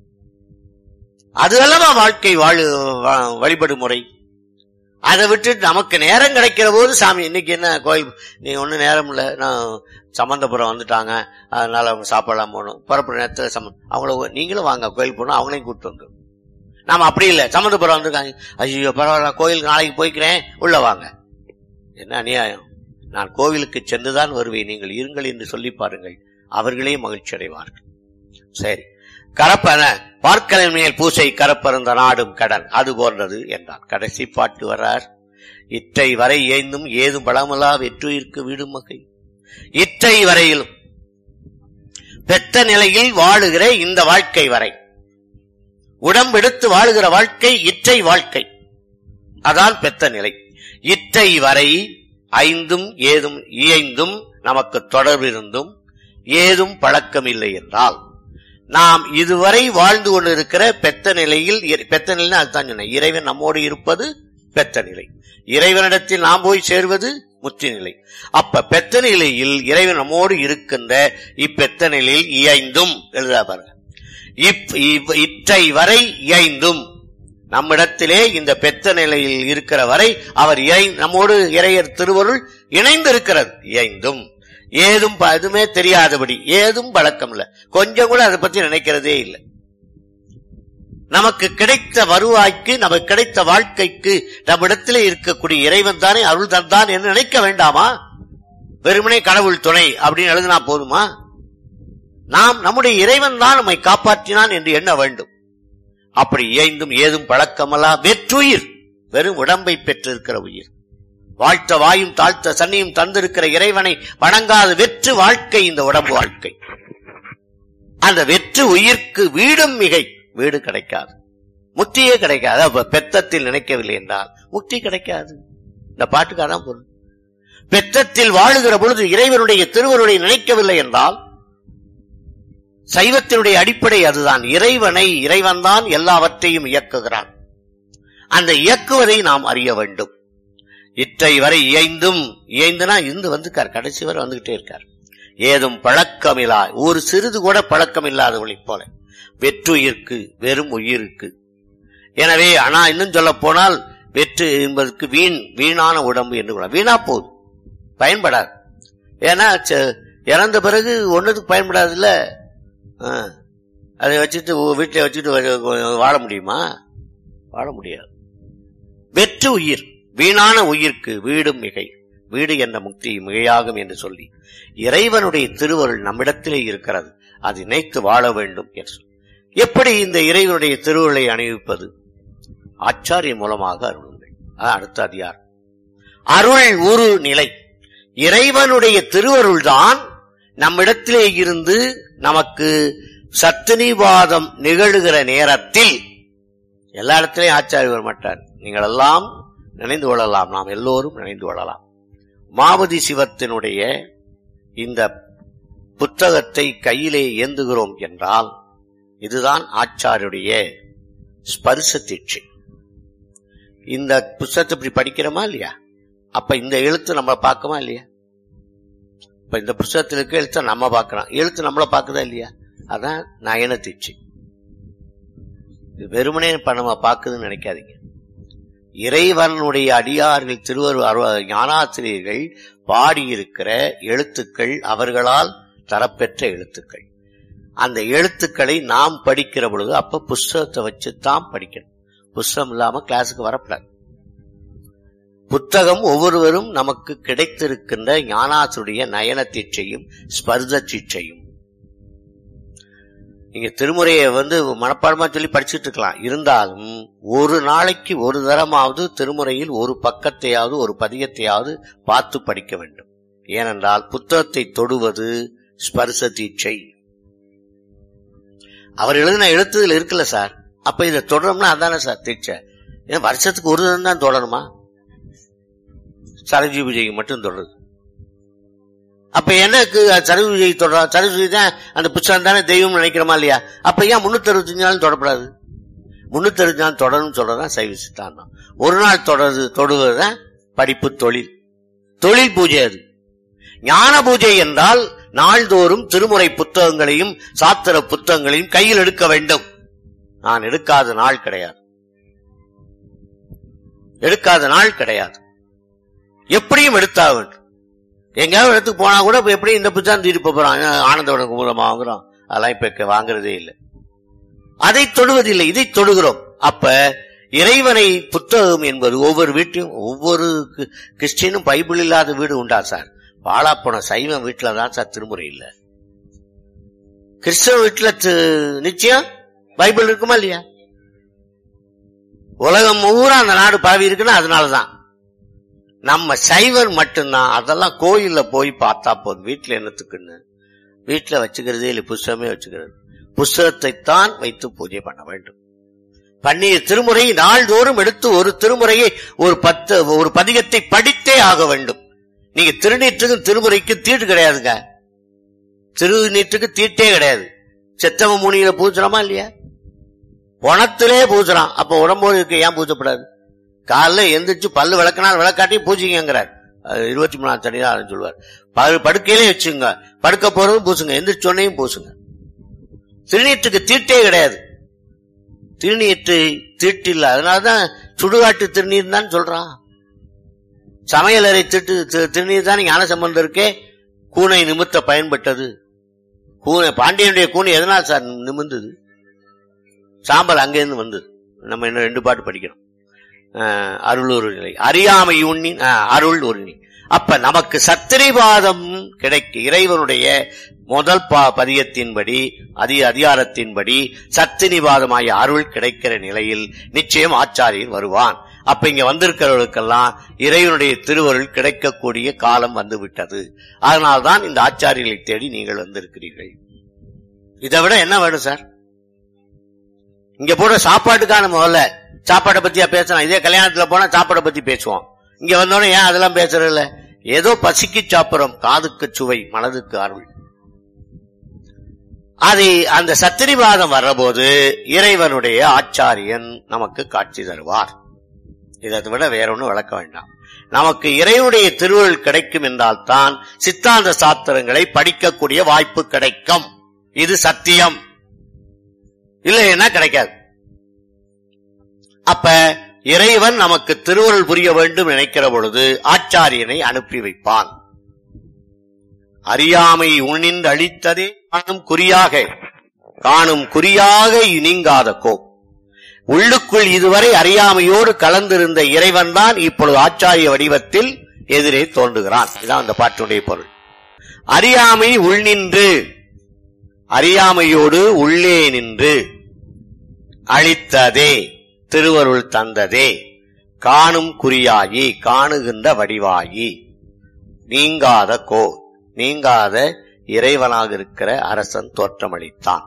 அது அல்லவா வாழ்க்கை வாழு வா- வழிபடு முறை அதை விட்டுட்டு நமக்கு நேரம் கிடைக்கிற போது சாமி இன்னைக்கு என்ன கோயில் நீங்க ஒண்ணு நேரம் இல்ல நான் சம்பந்தபுரம் வந்துட்டாங்க அதனால அவங்க சாப்பிடலாம் போகணும் புறப்படுற நேரத்துல சம்ம அவங்கள நீங்களும் வாங்க கோயில் போகணும் அவங்களையும் கூப்பிட்டு வந்து நாம அப்படி இல்ல சம்பந்தபுரம் வந்திருக்காங்க ஐயோ பரவாயில்ல கோயிலுக்கு நாளைக்கு போய்க்கிறேன் உள்ள வாங்க என்ன அநியாயம் நான் கோவிலுக்கு சென்றுதான் வருவேன் நீங்கள் இருங்கள் என்று சொல்லி பாருங்கள் அவர்களே மகிழ்ச்சி அடைவார்கள் சரி கரப்பன பார்க்கலின் மேல் பூசை கரப்பருந்த நாடும் கடன் அது போன்றது என்றார் கடைசி பாட்டு வர்றார் இற்றை வரை ஏந்தும் ஏதும் பழமலா வெற்றுயிர்க்கு வீடும் வகை இற்றை வரையிலும் பெத்த நிலையில் வாழுகிற இந்த வாழ்க்கை வரை உடம்பெடுத்து வாழுகிற வாழ்க்கை இற்றை வாழ்க்கை அதான் பெத்த நிலை இற்றை வரை ஐந்தும் ஏதும் இயைந்தும் நமக்கு தொடர்பிருந்தும் ஏதும் பழக்கமில்லை என்றால் நாம் இதுவரை வாழ்ந்து கொண்டிருக்கிற பெத்த நிலையில் இறை- பெத்த நிலை அதுதான் சொன்னேன் இறைவன் நம்மோடு இருப்பது பெத்த நிலை இறைவனிடத்தில் நாம் போய் சேர்வது முத்தி நிலை அப்ப பெத்த நிலையில் இறைவன் நம்மோடு இருக்கின்ற இப்பெத்த நிலையில் இயைந்தும் எழுதா பாருங்க இப்- இவ்- இற்றை வரை இயைந்தும் நம்மிடத்திலே இந்த பெத்த நிலையில் இருக்கிற வரை அவர் இறை நம்மோடு இறையர் திருவருள் இணைந்திருக்கிறது இயைந்தும் ஏதும் ப- எதுவுமே தெரியாதபடி ஏதும் பழக்கம் இல்ல கொஞ்சம் கூட அதை பத்தி நினைக்கிறதே இல்லை நமக்கு கிடைத்த வருவாய்க்கு நமக்கு கிடைத்த வாழ்க்கைக்கு நம்மிடத்திலே இருக்கக்கூடிய இறைவன் தானே அருள் தந்தான் என்று நினைக்க வேண்டாமா வெறுமனே கடவுள் துணை அப்படின்னு எழுதினா போதுமா நாம் நம்முடைய இறைவன் தான் நம்மை காப்பாற்றினான் என்று எண்ண வேண்டும் அப்படி இயைந்தும் ஏதும் பழக்கமல்லா வெற்றுயிர் வெறும் உடம்பை பெற்றிருக்கிற உயிர் வாழ்த்த வாயும் தாழ்த்த சன்னியும் தந்திருக்கிற இறைவனை வணங்காத வெற்று வாழ்க்கை இந்த உடம்பு வாழ்க்கை அந்த வெற்று உயிர்க்கு வீடும் மிகை வீடு கிடைக்காது முக்தியே கிடைக்காது அப்ப பெத்தத்தில் நினைக்கவில்லை என்றால் முக்தி கிடைக்காது இந்த பாட்டுக்கு அதான் பொருள் பெத்தத்தில் வாழுகிற பொழுது இறைவனுடைய திருவருளை நினைக்கவில்லை என்றால் சைவத்தினுடைய அடிப்படை அதுதான் இறைவனை இறைவன்தான் எல்லாவற்றையும் இயக்குகிறான் அந்த இயக்குவதை நாம் அறிய வேண்டும் இற்றை வரை இயைந்தும் இயைந்துனா இருந்து வந்துக்கார் கடைசி வரை வந்துகிட்டே இருக்கார் ஏதும் பழக்கமில்லா ஒரு சிறிது கூட பழக்கம் இல்லாதவளை போல வெற்றுயிர்க்கு வெறும் உயிருக்கு எனவே ஆனா இன்னும் சொல்ல போனால் வெற்று என்பதற்கு வீண் வீணான உடம்பு என்று கூட வீணா போகுது பயன்படாது ஏன்னா ச- இறந்த பிறகு ஒண்ணுக்கு பயன்படாதுல்ல ஆ. அதை வச்சுட்டு உ- வீட்டுல வச்சுட்டு வ- வாழ முடியுமா வாழ முடியாது வெற்று உயிர் வீணான உயிர்க்கு வீடும் மிகை வீடு என்ற முக்தி மிகையாகும் என்று சொல்லி இறைவனுடைய திருவருள் நம்மிடத்திலே இருக்கிறது அது நினைத்து வாழ வேண்டும் என்று சொல்லி. எப்படி இந்த இறைவனுடைய திருவருளை அணிவிப்பது ஆச்சாரிய மூலமாக அருளுங்கள் அதான் அடுத்த அதிகாரம் அருள் உரு நிலை இறைவனுடைய திருவருள் தான் நம்மிடத்திலே இருந்து நமக்கு சத்துனிவாதம் நிகழுகிற நேரத்தில் எல்லா இடத்திலையும் ஆச்சாரிய வர மாட்டார் நீங்கள் எல்லாம் நினைந்து கொள்ளலாம் நாம் எல்லோரும் நினைந்து கொள்ளலாம் மாவதி சிவத்தினுடைய இந்த புத்தகத்தை கையிலே ஏந்துகிறோம் என்றால் இதுதான் ஆச்சாருடைய ஸ்பர்ச தீட்சை இந்த புத்தகத்தை இப்படி படிக்கிறோமா இல்லையா அப்ப இந்த எழுத்து நம்ம பார்க்கமா இல்லையா இப்ப இந்த புத்தகத்தில் இருக்க எழுத்தை நம்ம பார்க்கிறோம் எழுத்து நம்மள பார்க்குதா இல்லையா அதான் நயன தீட்சை இது வெறுமனே இப்ப நம்ம பார்க்குதுன்னு நினைக்காதீங்க இறைவனுடைய அடியார்கள் திருவரு அரு- ஞானாசிரியர்கள் பாடியிருக்கிற எழுத்துக்கள் அவர்களால் தரப்பெற்ற எழுத்துக்கள் அந்த எழுத்துக்களை நாம் படிக்கிற பொழுது அப்ப புஸ்தகத்தை வச்சுதான் படிக்கணும் புஸ்தகம் இல்லாம கிளாஸுக்கு வரப்படாது புத்தகம் ஒவ்வொருவரும் நமக்கு கிடைத்திருக்கின்ற ஞானாசுடைய நயன தீட்சையும் ஸ்பர்த தீட்சையும் நீங்க திருமுறையை வந்து மனப்பாடமா சொல்லி படிச்சுட்டு இருக்கலாம் இருந்தாலும் ஒரு நாளைக்கு ஒரு தரமாவது திருமுறையில் ஒரு பக்கத்தையாவது ஒரு பதியத்தையாவது பார்த்து படிக்க வேண்டும் ஏனென்றால் புத்தகத்தை தொடுவது ஸ்பர்ச தீட்சை அவர் எழுதின எழுத்துதல் இருக்குல்ல சார் அப்ப இதை தொடரணும்னா அதானே சார் தீட்சை ஏன் வருஷத்துக்கு ஒரு தரம் தான் தொடரணுமா சரஜி பூஜைக்கு மட்டும் தொடருது அப்ப எனக்கு சரஸ்வதி தொடரா சரஸ்வதி தான் அந்த புத்தகம் தானே தெய்வம் நினைக்கிறோமா இல்லையா அப்ப ஏன் முன்னூத்தி அறுபத்தஞ்சு நாள் தொடப்படாது முன்னூத்தி அறுபத்தி நாள் தொடரும் சொல்றதுதான் சைவ சித்தாந்தம் ஒரு நாள் தொடருது தொடுவதுதான் படிப்பு தொழில் தொழில் பூஜை அது ஞான பூஜை என்றால் நாள்தோறும் திருமுறை புத்தகங்களையும் சாத்திர புத்தகங்களையும் கையில் எடுக்க வேண்டும் நான் எடுக்காத நாள் கிடையாது எடுக்காத நாள் கிடையாது எப்படியும் எடுத்தாக வேண்டும் எங்கேயாவது இடத்துக்கு போனா கூட இப்ப எப்படி இந்த புத்தகம் தீர்ப்பு போறான் ஆனந்தோட மூலமா வாங்குறோம் அதெல்லாம் இப்ப வாங்குறதே இல்லை அதை தொடுவதில்லை இதை தொடுகிறோம் அப்ப இறைவனை புத்தகம் என்பது ஒவ்வொரு வீட்டையும் ஒவ்வொரு கி- கிறிஸ்டியனும் பைபிள் இல்லாத வீடு உண்டா சார் வாழாப்போன சைவம் வீட்டுல தான் சார் திருமுறை இல்ல கிறிஸ்தவ வீட்டுல தி- நிச்சயம் பைபிள் இருக்குமா இல்லையா உலகம் பூரா அந்த நாடு பரவி இருக்குன்னா அதனாலதான் நம்ம சைவர் மட்டும்தான் அதெல்லாம் கோயில்ல போய் பார்த்தா போதும் வீட்டுல என்னத்துக்குன்னு வீட்டுல வச்சுக்கிறதே இல்லை புஸ்தகமே வச்சுக்கிறது புஸ்தகத்தை தான் வைத்து பூஜை பண்ண வேண்டும் பண்ணிய திருமுறை நாள்தோறும் எடுத்து ஒரு திருமுறையை ஒரு பத்து ஒரு பதிகத்தை படித்தே ஆக வேண்டும் நீங்க திருநீற்றுக்கும் திருமுறைக்கும் தீட்டு கிடையாதுங்க திருநீற்றுக்கு தீட்டே கிடையாது செத்தவ முனியில பூசுறோமா இல்லையா பணத்திலே பூசுறான் அப்ப உடம்போடு இருக்க ஏன் பூசப்படாது காலைல எந்திரிச்சு பல்லு விளக்கினால் விளக்காட்டி பூஜிங்கிறார் இருபத்தி மூணாம் தனி தான் சொல்லுவார் படு- படுக்கையிலே வச்சுங்க படுக்க போறதும் பூசுங்க எந்திரிச்ச உடனேயும் பூசுங்க திருநீற்றுக்கு தீட்டே கிடையாது திருநீற்று தீட்டு இல்ல அதனாலதான் சுடுகாட்டு திருநீர் தான் சொல்றான் சமையலறை திட்டு தி- திருநீர் தான் ஞான சம்பந்தம் இருக்கே கூனை நிமித்த பயன்பட்டது கூனை பாண்டியனுடைய கூனை எதனால் சார் நிமிர்ந்தது சாம்பல் அங்கிருந்து வந்தது நம்ம இன்னும் ரெண்டு பாட்டு படிக்கிறோம் அஹ், அருள் ஒரு நிலை அறியாமை உண்ணின் அஹ், அருள் ஒரு நிலை அப்ப நமக்கு சத்திரிவாதம் கிடைக்க இறைவனுடைய முதல் பா பதியத்தின்படி அதி அதிகாரத்தின்படி சத்தினிவாதமாகிய அருள் கிடைக்கிற நிலையில் நிச்சயம் ஆச்சாரியன் வருவான் அப்ப இங்க வந்திருக்கிறவர்களுக்கெல்லாம் இறைவனுடைய திருவருள் கிடைக்கக்கூடிய காலம் வந்து விட்டது அதனால்தான் இந்த ஆச்சாரியர்களை தேடி நீங்கள் வந்திருக்கிறீர்கள் இதை விட என்ன வேணும் சார் இங்க போற சாப்பாட்டுக்கான முதல்ல சாப்பாட்டை பத்தியா பேசலாம் இதே கல்யாணத்துல போனா சாப்பாடை பத்தி பேசுவோம் இங்க வந்தோடனே ஏன் அதெல்லாம் பேசுறது இல்ல ஏதோ பசிக்கு சாப்பிடுறோம் காதுக்கு சுவை மனதுக்கு அருள் அது அந்த சத்திரிவாதம் வர்றபோது இறைவனுடைய ஆச்சாரியன் நமக்கு காட்சி தருவார் இதை விட வேற ஒண்ணும் விளக்க வேண்டாம் நமக்கு இறைவனுடைய திருவருள் கிடைக்கும் என்றால் தான் சித்தாந்த சாத்திரங்களை படிக்கக்கூடிய வாய்ப்பு கிடைக்கும் இது சத்தியம் இல்லைன்னா கிடைக்காது அப்ப இறைவன் நமக்கு திருவருள் புரிய வேண்டும் நினைக்கிற பொழுது ஆச்சாரியனை அனுப்பி வைப்பான் அறியாமை உணிந்து அழித்ததே காணும் குறியாக காணும் குறியாக நீங்காத கோ உள்ளுக்குள் இதுவரை அறியாமையோடு கலந்திருந்த இறைவன் தான் இப்பொழுது ஆச்சாரிய வடிவத்தில் எதிரே தோன்றுகிறான் இதுதான் அந்த பாட்டுடைய பொருள் அறியாமை உள்நின்று அறியாமையோடு உள்ளே நின்று அழித்ததே திருவருள் தந்ததே காணும் குறியாகி காணுகின்ற வடிவாகி நீங்காத கோ நீங்காத இறைவனாக இருக்கிற அரசன் தோற்றமளித்தான்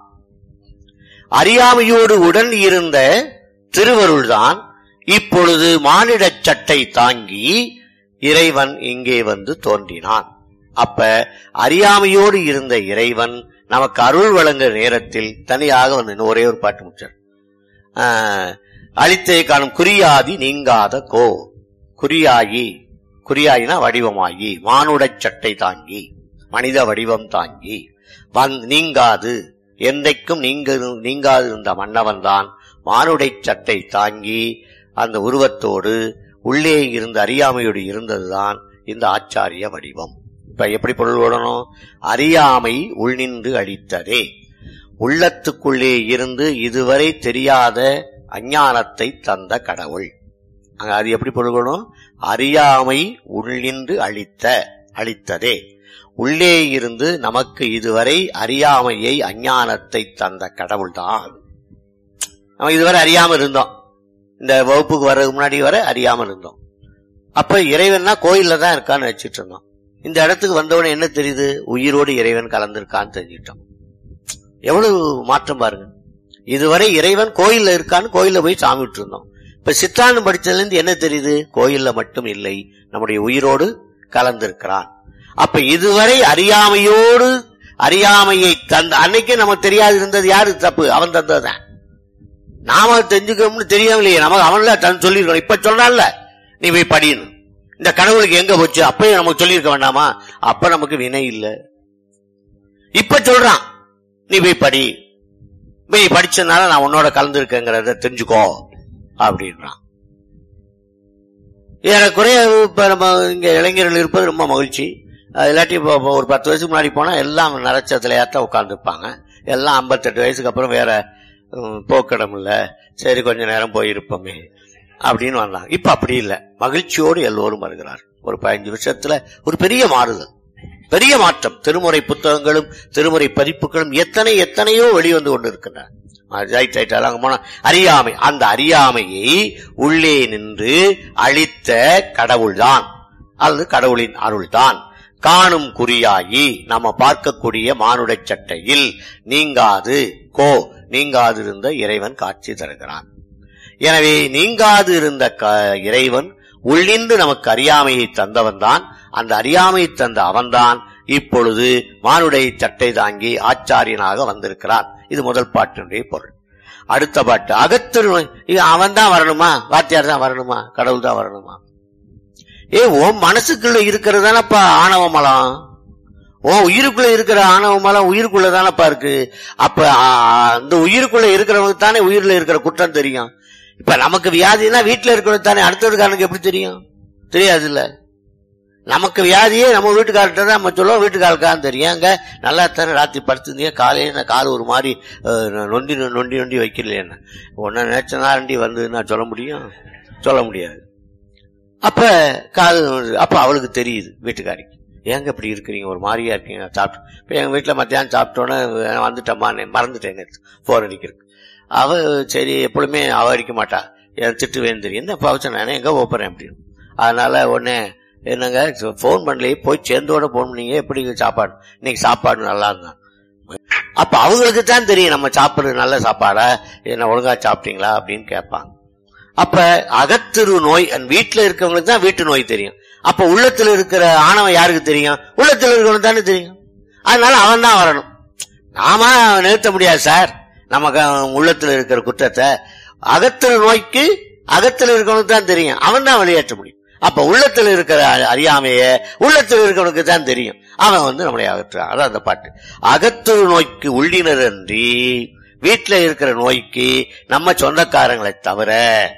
அறியாமையோடு உடன் இருந்த திருவருள்தான் இப்பொழுது மானிடச் சட்டை தாங்கி இறைவன் இங்கே வந்து தோன்றினான் அப்ப அறியாமையோடு இருந்த இறைவன் நமக்கு அருள் வழங்குற நேரத்தில் தனியாக வந்து இன்னும் ஒரே ஒரு பாட்டு முடிச்சார் ஆஹ், அழித்தே காணும் குறியாதி நீங்காத கோ குறியாகி குறியாயினா வடிவமாகி மானுடச் சட்டை தாங்கி மனித வடிவம் தாங்கி வந் நீங்காது என்றைக்கும் நீங்க நீங்காது இருந்த மன்னவன் தான் மானுடை சட்டை தாங்கி அந்த உருவத்தோடு உள்ளே இருந்த அறியாமையோடு இருந்ததுதான் இந்த ஆச்சாரிய வடிவம் இப்ப எப்படி பொருள் விடணும் அறியாமை உள்நின்று அழித்ததே உள்ளத்துக்குள்ளே இருந்து இதுவரை தெரியாத அஞ்ஞானத்தை தந்த கடவுள் அங்க அது எப்படி பொருள்கணும் அறியாமை உள்ளின்று அழித்த அழித்ததே உள்ளே இருந்து நமக்கு இதுவரை அறியாமையை அஞ்ஞானத்தை தந்த கடவுள்தான் நம்ம இதுவரை அறியாம இருந்தோம் இந்த வகுப்புக்கு வர்றதுக்கு முன்னாடி வரை அறியாம இருந்தோம் அப்ப இறைவன்னா கோயில்ல தான் இருக்கான்னு வச்சிட்டு இருந்தோம் இந்த இடத்துக்கு வந்தவன என்ன தெரியுது உயிரோடு இறைவன் கலந்திருக்கான்னு தெரிஞ்சிட்டோம் எவ்வளவு மாற்றம் பாருங்க இதுவரை இறைவன் கோயில்ல இருக்கான்னு கோயில்ல போய் சாமி விட்டு இருந்தோம் இப்ப சித்தாந்தம் படிச்சதுல இருந்து என்ன தெரியுது கோயில்ல மட்டும் இல்லை நம்முடைய உயிரோடு கலந்திருக்கிறான் அப்ப இதுவரை அறியாமையோடு அறியாமையை தந்த அன்னைக்கே நமக்கு தெரியாது இருந்தது யாரு தப்பு அவன் தந்ததுதான் நாம தெரிஞ்சுக்கணும்னு தெரியாமலையே நமக்கு அவன்ல தன் சொல்லிருக்கணும் இப்ப சொல்றான்ல நீ போய் படின்னு இந்த கடவுளுக்கு எங்க போச்சு அப்பயும் நமக்கு சொல்லியிருக்க வேண்டாமா அப்ப நமக்கு வினை இல்ல இப்ப சொல்றான் நீ போய் படி போய் படிச்சதுனால நான் உன்னோட கலந்துருக்கேங்கிறத தெரிஞ்சுக்கோ அப்படின்றான் ஏறக்குறைய இப்ப நம்ம இங்க இளைஞர்கள் இருப்பது ரொம்ப மகிழ்ச்சி அது இல்லாட்டி இப்போ இப்போ ஒரு பத்து வயசுக்கு முன்னாடி போனா எல்லாம் நரச்சத்திலையாத்தான் உட்காந்துருப்பாங்க எல்லாம் ஐம்பத்தெட்டு வயசுக்கு அப்புறம் வேற ம், போக்கிடம் இல்ல சரி கொஞ்ச நேரம் போயிருப்போமே அப்படின்னு வந்தாங்க இப்ப அப்படி இல்ல மகிழ்ச்சியோடு எல்லோரும் வருகிறார் ஒரு பதினஞ்சு வருஷத்துல ஒரு பெரிய மாறுதல் பெரிய மாற்றம் திருமுறை புத்தகங்களும் திருமுறை பதிப்புகளும் எத்தனை எத்தனையோ வெளிவந்து கொண்டிருக்கின்றன அது ரைட் ரைட் அங்க போனா அறியாமை அந்த அறியாமையை உள்ளே நின்று அழித்த கடவுள்தான் அல்லது கடவுளின் அருள்தான் காணும் குறியாகி நம்ம பார்க்கக்கூடிய மானுடச் சட்டையில் நீங்காது கோ நீங்காது இருந்த இறைவன் காட்சி தருகிறான் எனவே நீங்காது இருந்த க- இறைவன் உள்ளிந்து நமக்கு அறியாமையை தந்தவன் தான் அந்த அறியாமையை தந்த அவன்தான் இப்பொழுது மானுடை சட்டை தாங்கி ஆச்சாரியனாக வந்திருக்கிறான் இது முதல் பாட்டினுடைய பொருள் அடுத்த பாட்டு அகத்திரு அவன் தான் வரணுமா வாத்தியார் தான் வரணுமா கடவுள் தான் வரணுமா ஏ உன் மனசுக்குள்ள இருக்கிறது தானப்பா ஆணவ மலம் உன் உயிருக்குள்ள இருக்கிற ஆணவ மலம் உயிருக்குள்ள தானப்பா இருக்கு அப்ப ஆ, அந்த உயிருக்குள்ள இருக்கிறவனுக்கு தானே உயிர்ல இருக்கிற குற்றம் தெரியும் இப்ப நமக்கு வியாதினா வீட்டுல இருக்கிறது தானே அடுத்ததுக்காரனுக்கு எப்படி தெரியும் தெரியாது இல்ல நமக்கு வியாதியே நம்ம வீட்டுக்காரர்கிட்ட தான் நம்ம சொல்லுவோம் வீட்டுக்காரருக்கான்னு தெரியும் அங்க நல்லா தானே ராத்திரி படுத்துருந்தீங்க காலையில நான் கால் ஒரு மாதிரி அஹ், நொண்டி நொண்டி நொண்டி வைக்கலையேன்னு உன்ன நினைச்சனாண்டி வந்து நான் சொல்ல முடியும் சொல்ல முடியாது அப்ப கால் அப்ப அவளுக்கு தெரியுது வீட்டுக்காரிக்கு ஏங்க இப்படி இருக்கிறீங்க ஒரு மாதிரியா இருக்கீங்க சாப்பிட்டு இப்ப எங்க வீட்டுல மத்தியானம் சாப்பிட்டோன்னே வந்துட்டம்மா மறந்துட்டேன் போன் அடிக்கிறதுக்கு அவ சரி எப்பொழுதுமே அவ அடிக்க மாட்டா என் திட்டு வேணும் தெரியும் என்ன பவச்ச நானே எங்க போறேன் அப்படின்னு அதனால உடனே என்னங்க போன் பண்ணலையே போய் சேர்ந்தோட போன் பண்ணீங்க எப்படி சாப்பாடு இன்னைக்கு சாப்பாடு நல்லா இருந்தான் அப்ப அவங்களுக்கு தான் தெரியும் நம்ம சாப்பிடுறது நல்ல சாப்பாடா என்ன ஒழுங்கா சாப்பிட்டீங்களா அப்படின்னு கேட்பாங்க அப்ப அகத்திரு நோய் அண்ட் வீட்டுல இருக்கவங்களுக்கு தான் வீட்டு நோய் தெரியும் அப்ப உள்ளத்துல இருக்கிற ஆணவம் யாருக்கு தெரியும் உள்ளத்துல இருக்கவனுக்கு தானே தெரியும் அதனால அவன் தான் வரணும் நாம நிறுத்த முடியாது சார் நமக்கு உள்ளத்துல இருக்கிற குற்றத்தை அகத்திரு நோய்க்கு அகத்துல இருக்கவனுக்கு தான் தெரியும் அவன் தான் வெளியேற்ற முடியும் அப்ப உள்ளத்துல இருக்கிற அ- அறியாமைய உள்ளத்துல இருக்கவனுக்கு தான் தெரியும் அவன் வந்து நம்மளை அகற்றுறான் அதான் அந்த பாட்டு அகத்திரு நோய்க்கு உள்ளினர் அன்றி வீட்டுல இருக்கிற நோய்க்கு நம்ம சொந்தக்காரங்களை தவிர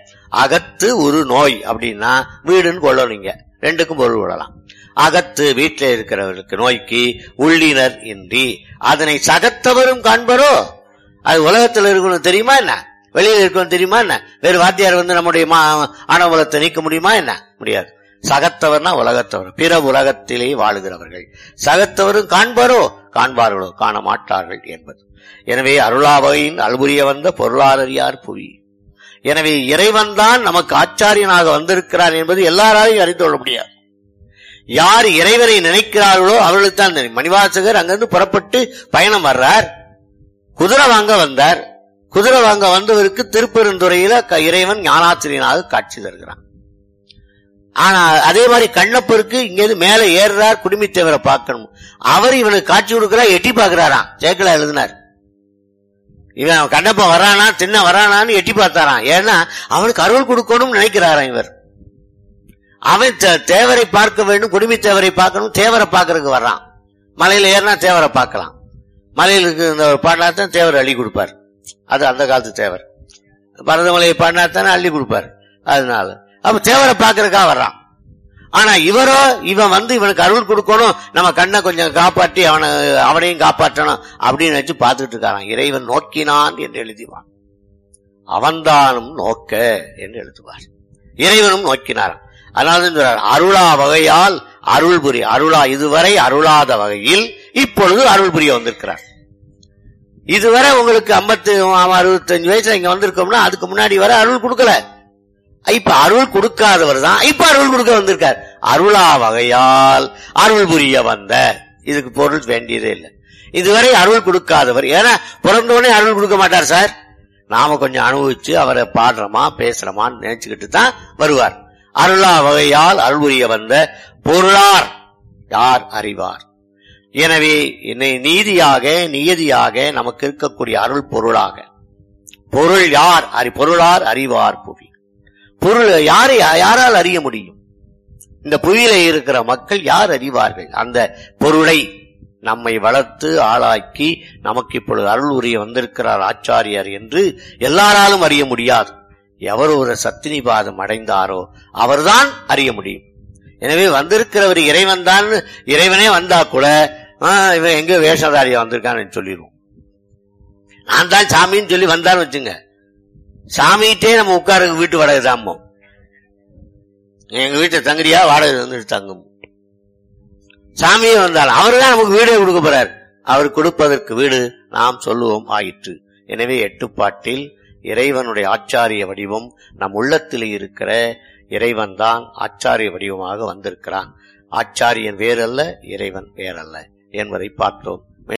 அகத்து ஒரு நோய் அப்படின்னா வீடுன்னு கொள்ளணுங்க ரெண்டுக்கும் பொருள் விடலாம் அகத்து வீட்டில் இருக்கிறவர்களுக்கு நோய்க்கு உள்ளினர் இன்றி அதனை சகத்தவரும் காண்பரோ அது உலகத்தில் இருக்கணும் தெரியுமா என்ன வெளியில இருக்கணும் தெரியுமா என்ன வேறு வாத்தியார் வந்து நம்முடைய மா- ஆணவலத்தை நீக்க முடியுமா என்ன முடியாது சகத்தவர்னா உலகத்தவர் பிற உலகத்திலே வாழுகிறவர்கள் சகத்தவரும் காண்பாரோ காண்பார்களோ காண மாட்டார்கள் என்பது எனவே அருளாவையின் அல்புரிய வந்த பொருளாதாரியார் புவி எனவே இறைவன் தான் நமக்கு ஆச்சாரியனாக வந்திருக்கிறார் என்பது எல்லாராலையும் அறிந்து கொள்ள முடியாது யார் இறைவனை நினைக்கிறார்களோ அவர்களுக்கு தான் தெரியும் மணிவாசகர் அங்கிருந்து புறப்பட்டு பயணம் வர்றார் குதிரை வாங்க வந்தார் குதிரை வாங்க வந்தவருக்கு திருப்பெருந்துறையில க- இறைவன் ஞானாசிரியனாக காட்சி தருகிறான் ஆனா அதே மாதிரி கண்ணப்பருக்கு இங்கிருந்து மேல ஏறுறார் குடுமித்தேவரை பார்க்கணும் அவர் இவனுக்கு காட்சி கொடுக்கிறார் எட்டி பார்க்கிறாராம் சேக்கலா எழுதினார் இவன் கண்ணப்ப வரானா சின்ன வரானான்னு எட்டி பார்த்தாராம் ஏன்னா அவனுக்கு அருள் கொடுக்கணும்னு நினைக்கிறாராம் இவர் அவன் தே- தேவரை பார்க்க வேண்டும் குடுமி தேவரை பார்க்கணும் தேவரை பார்க்கறதுக்கு வர்றான் மலையில ஏறினா தேவரை பார்க்கலாம் மலையில இருக்கு இந்த ஒரு பாடினாத்தான் தேவர் அள்ளி கொடுப்பார் அது அந்த காலத்து தேவர் பரதமலையை பாடினாத்தானே அள்ளி கொடுப்பார் அதனால அப்ப தேவரை பார்க்கறதுக்காக வர்றான் ஆனா இவரோ இவன் வந்து இவனுக்கு அருள் கொடுக்கணும் நம்ம கண்ணை கொஞ்சம் காப்பாற்றி அவனை அவனையும் காப்பாற்றணும் அப்படின்னு வச்சு பார்த்துட்டு இருக்காரான் இறைவன் நோக்கினான் என்று எழுதிவான் அவன்தானும் நோக்க என்று எழுதுவார் இறைவனும் நோக்கினாராம் அதனால தான் சொல்றார், அருளா வகையால் அருள் புரி அருளா இதுவரை அருளாத வகையில் இப்பொழுது அருள் புரிய வந்திருக்கிறார் இதுவரை உங்களுக்கு ஐம்பத்தி அறுபத்தஞ்சு வயசுல இங்க வந்திருக்கோம்னா அதுக்கு முன்னாடி வரை அருள் கொடுக்கல இப்ப அருள் கொடுக்காதவர் தான் இப்ப அருள் கொடுக்க வந்திருக்கார் அருளா வகையால் அருள் புரிய வந்த இதுக்கு பொருள் வேண்டியதே இல்லை இதுவரை அருள் கொடுக்காதவர் ஏன்னா பிறந்தோடனே அருள் கொடுக்க மாட்டார் சார் நாம கொஞ்சம் அனுபவிச்சு அவரை பாடுறோமா பேசுறோமான்னு நினைச்சுக்கிட்டு தான் வருவார் அருளா வகையால் அருள் புரிய வந்த பொருளார் யார் அறிவார் எனவே என்னை நீதியாக நியதியாக நமக்கு இருக்கக்கூடிய அருள் பொருளாக பொருள் யார் அறி பொருளார் அறிவார் புவி பொருள் யாரை யாரால் அறிய முடியும் இந்த புவியில இருக்கிற மக்கள் யார் அறிவார்கள் அந்த பொருளை நம்மை வளர்த்து ஆளாக்கி நமக்கு இப்பொழுது அருள் உரிய வந்திருக்கிறார் ஆச்சாரியார் என்று எல்லாராலும் அறிய முடியாது எவர் ஒரு சத்தினிபாதம் அடைந்தாரோ அவர்தான் அறிய முடியும் எனவே வந்திருக்கிறவர் இறைவன் தான் இறைவனே வந்தா கூட ஆ, இவன் எங்க வேஷதாரியா வந்திருக்கான்னு சொல்லிடுவோம் நான் தான் சாமின்னு சொல்லி வந்தான்னு வச்சுங்க சாமிகிட்டே நம்ம உட்கார வீட்டு வாடகை தாம்போம் எங்க வீட்டை தங்குறியா வாடகை வந்து தங்கும் சாமியே வந்தால் அவர் தான் நமக்கு வீடே கொடுக்க போறார் அவர் கொடுப்பதற்கு வீடு நாம் சொல்லுவோம் ஆயிற்று எனவே எட்டுப்பாட்டில் இறைவனுடைய ஆச்சாரிய வடிவம் நம் உள்ளத்தில் இருக்கிற இறைவன் தான் ஆச்சாரிய வடிவமாக வந்திருக்கிறான் ஆச்சாரியன் வேறல்ல இறைவன் வேறல்ல என்பதை பார்த்தோம்